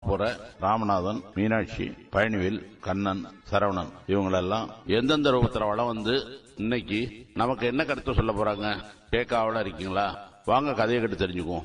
போற ராமநாதன் மீனாட்சி பழனிவேல் கண்ணன் சரவணன் இவங்களெல்லாம் எந்தெந்த ரூபத்துல வளம் வந்து இன்னைக்கு நமக்கு என்ன கருத்து சொல்ல போறாங்க கேட்காவல இருக்கீங்களா வாங்க கதையை கேட்டு தெரிஞ்சுக்குவோம்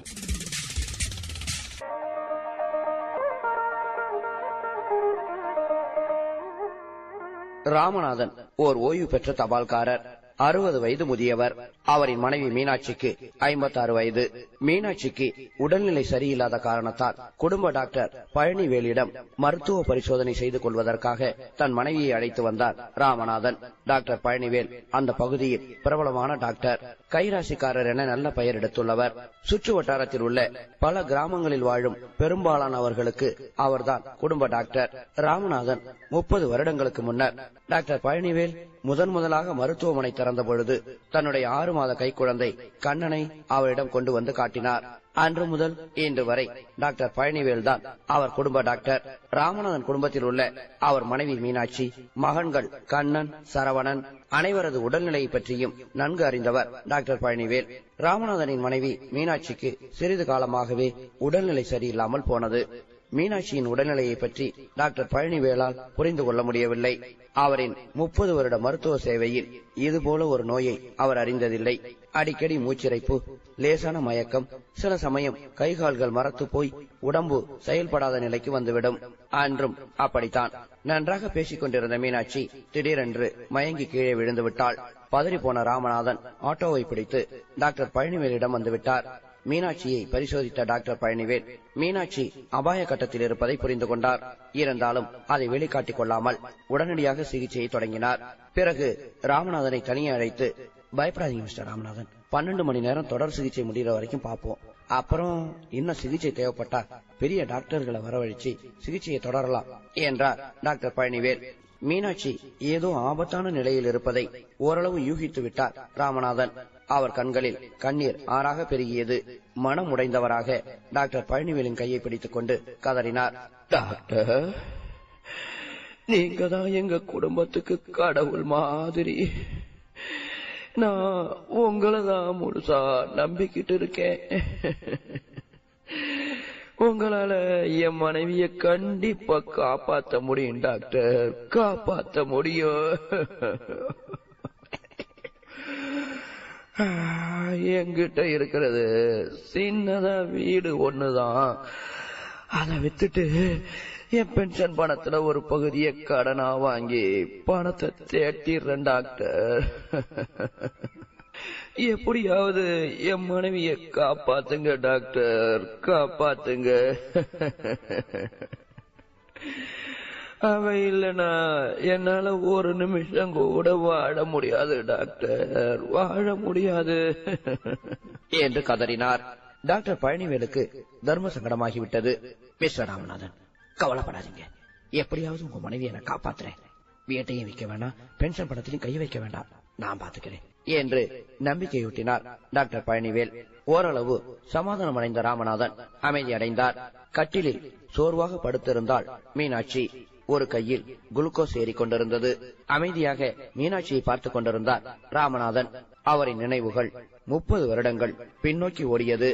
ராமநாதன் ஓர் ஓய்வு பெற்ற தபால்காரர் அறுபது வயது முதியவர் அவரின் மனைவி மீனாட்சிக்கு ஐம்பத்தாறு வயது மீனாட்சிக்கு உடல்நிலை சரியில்லாத காரணத்தால் குடும்ப டாக்டர் பழனிவேலிடம் மருத்துவ பரிசோதனை செய்து கொள்வதற்காக தன் மனைவியை அழைத்து வந்தார் ராமநாதன் டாக்டர் பழனிவேல் அந்த பகுதியில் பிரபலமான டாக்டர் கைராசிக்காரர் என நல்ல பெயர் எடுத்துள்ளவர் சுற்று வட்டாரத்தில் உள்ள பல கிராமங்களில் வாழும் பெரும்பாலானவர்களுக்கு அவர்தான் குடும்ப டாக்டர் ராமநாதன் முப்பது வருடங்களுக்கு முன்னர் டாக்டர் பழனிவேல் முதன் முதலாக மருத்துவமனை திறந்த பொழுது தன்னுடைய ஆறு மாத கைக்குழந்தை கண்ணனை அவரிடம் கொண்டு வந்து காட்டினார் அன்று முதல் இன்று வரை டாக்டர் பழனிவேல் தான் அவர் குடும்ப டாக்டர் ராமநாதன் குடும்பத்தில் உள்ள அவர் மனைவி மீனாட்சி மகன்கள் கண்ணன் சரவணன் அனைவரது உடல்நிலையை பற்றியும் நன்கு அறிந்தவர் டாக்டர் பழனிவேல் ராமநாதனின் மனைவி மீனாட்சிக்கு சிறிது காலமாகவே உடல்நிலை சரியில்லாமல் போனது மீனாட்சியின் உடல்நிலையை பற்றி டாக்டர் பழனிவேலால் புரிந்து கொள்ள முடியவில்லை அவரின் முப்பது வருட மருத்துவ சேவையில் இதுபோல ஒரு நோயை அவர் அறிந்ததில்லை அடிக்கடி மூச்சிறைப்பு லேசான மயக்கம் சில சமயம் கைகால்கள் மரத்து போய் உடம்பு செயல்படாத நிலைக்கு வந்துவிடும் அன்றும் அப்படித்தான் நன்றாக பேசிக் கொண்டிருந்த மீனாட்சி திடீரென்று மயங்கி கீழே விழுந்து விட்டாள் பதறி போன ராமநாதன் ஆட்டோவை பிடித்து டாக்டர் பழனிவேலிடம் வந்துவிட்டார் மீனாட்சியை பரிசோதித்த டாக்டர் பழனிவேல் மீனாட்சி அபாய கட்டத்தில் இருப்பதை புரிந்து கொண்டார் இருந்தாலும் அதை வெளிக்காட்டிக் கொள்ளாமல் உடனடியாக சிகிச்சையை தொடங்கினார் பிறகு ராமநாதனை தனியே அழைத்து பயப்படாதீங்க மிஸ்டர் ராமநாதன் பன்னெண்டு மணி நேரம் தொடர் சிகிச்சை முடிகிற வரைக்கும் பார்ப்போம் அப்புறம் இன்னும் சிகிச்சை தேவைப்பட்டா பெரிய டாக்டர்களை வரவழைச்சு சிகிச்சையை தொடரலாம் என்றார் டாக்டர் பழனிவேல் மீனாட்சி ஏதோ ஆபத்தான நிலையில் இருப்பதை ஓரளவு யூகித்து விட்டார் ராமநாதன் அவர் கண்களில் கண்ணீர் ஆறாக பெருகியது மனம் உடைந்தவராக டாக்டர் பழனிவேலின் கையை பிடித்துக் கொண்டு கதறினார் டாக்டர் நீங்க தான் எங்க குடும்பத்துக்கு கடவுள் மாதிரி நான் உங்களை தான் முழுசா நம்பிக்கிட்டு இருக்கேன் உங்களால என் மனைவிய கண்டிப்பா காப்பாத்த முடியும் டாக்டர் காப்பாத்த முடியும் என்கிட்ட இருக்கிறது சின்னதா வீடு ஒண்ணுதான் அதை வித்துட்டு என் பென்ஷன் பணத்துல ஒரு பகுதியை கடனா வாங்கி பணத்தை தேட்டிடுறேன் டாக்டர் எப்படியாவது என் மனைவிய காப்பாத்துங்க டாக்டர் காப்பாத்துங்க அவ இல்லனா என்னால ஒரு நிமிஷம் கூட வாழ முடியாது டாக்டர் வாழ முடியாது என்று கதறினார் டாக்டர் பழனிவேலுக்கு தர்ம சங்கடமாகிவிட்டது மிஸ்டர் ராமநாதன் கவலைப்படாதீங்க எப்படியாவது உங்க மனைவியை நான் காப்பாத்துறேன் வீட்டையும் வைக்க வேண்டாம் பென்ஷன் பணத்திலையும் கை வைக்க வேண்டாம் நான் பாத்துக்கிறேன் என்று நம்பிக்கையூட்டினார் டாக்டர் பழனிவேல் ஓரளவு சமாதானம் அடைந்த ராமநாதன் அமைதி அடைந்தார் கட்டிலில் சோர்வாக படுத்திருந்தாள் மீனாட்சி ஒரு கையில் குளுக்கோஸ் ஏறிக் கொண்டிருந்தது அமைதியாக மீனாட்சியை பார்த்துக் கொண்டிருந்தார் ராமநாதன் அவரின் நினைவுகள் முப்பது வருடங்கள் பின்னோக்கி ஓடியது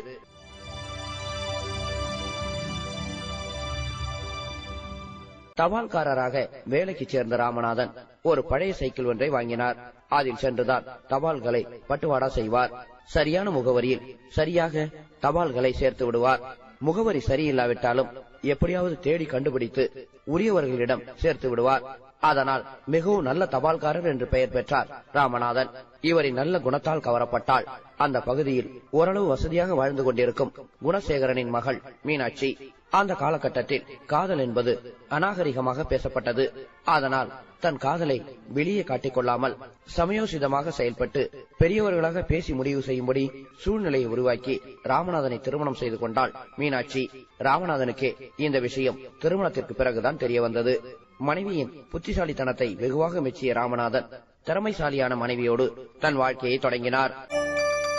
தபால்காரராக வேலைக்கு சேர்ந்த ராமநாதன் ஒரு பழைய சைக்கிள் ஒன்றை வாங்கினார் அதில் சென்றுதான் தபால்களை பட்டுவாடா செய்வார் சரியான முகவரியில் சரியாக தபால்களை சேர்த்து விடுவார் முகவரி சரியில்லாவிட்டாலும் எப்படியாவது தேடி கண்டுபிடித்து உரியவர்களிடம் சேர்த்து விடுவார் அதனால் மிகவும் நல்ல தபால்காரர் என்று பெயர் பெற்றார் ராமநாதன் இவரின் நல்ல குணத்தால் கவரப்பட்டால் அந்த பகுதியில் ஓரளவு வசதியாக வாழ்ந்து கொண்டிருக்கும் குணசேகரனின் மகள் மீனாட்சி அந்த காலகட்டத்தில் காதல் என்பது அநாகரிகமாக பேசப்பட்டது அதனால் தன் காதலை வெளியே காட்டிக் கொள்ளாமல் சமயோசிதமாக செயல்பட்டு பெரியவர்களாக பேசி முடிவு செய்யும்படி சூழ்நிலையை உருவாக்கி ராமநாதனை திருமணம் செய்து கொண்டாள் மீனாட்சி ராமநாதனுக்கே இந்த விஷயம் திருமணத்திற்கு பிறகுதான் தெரிய வந்தது மனைவியின் புத்திசாலித்தனத்தை வெகுவாக மெச்சிய ராமநாதன் திறமைசாலியான மனைவியோடு தன் வாழ்க்கையை தொடங்கினார்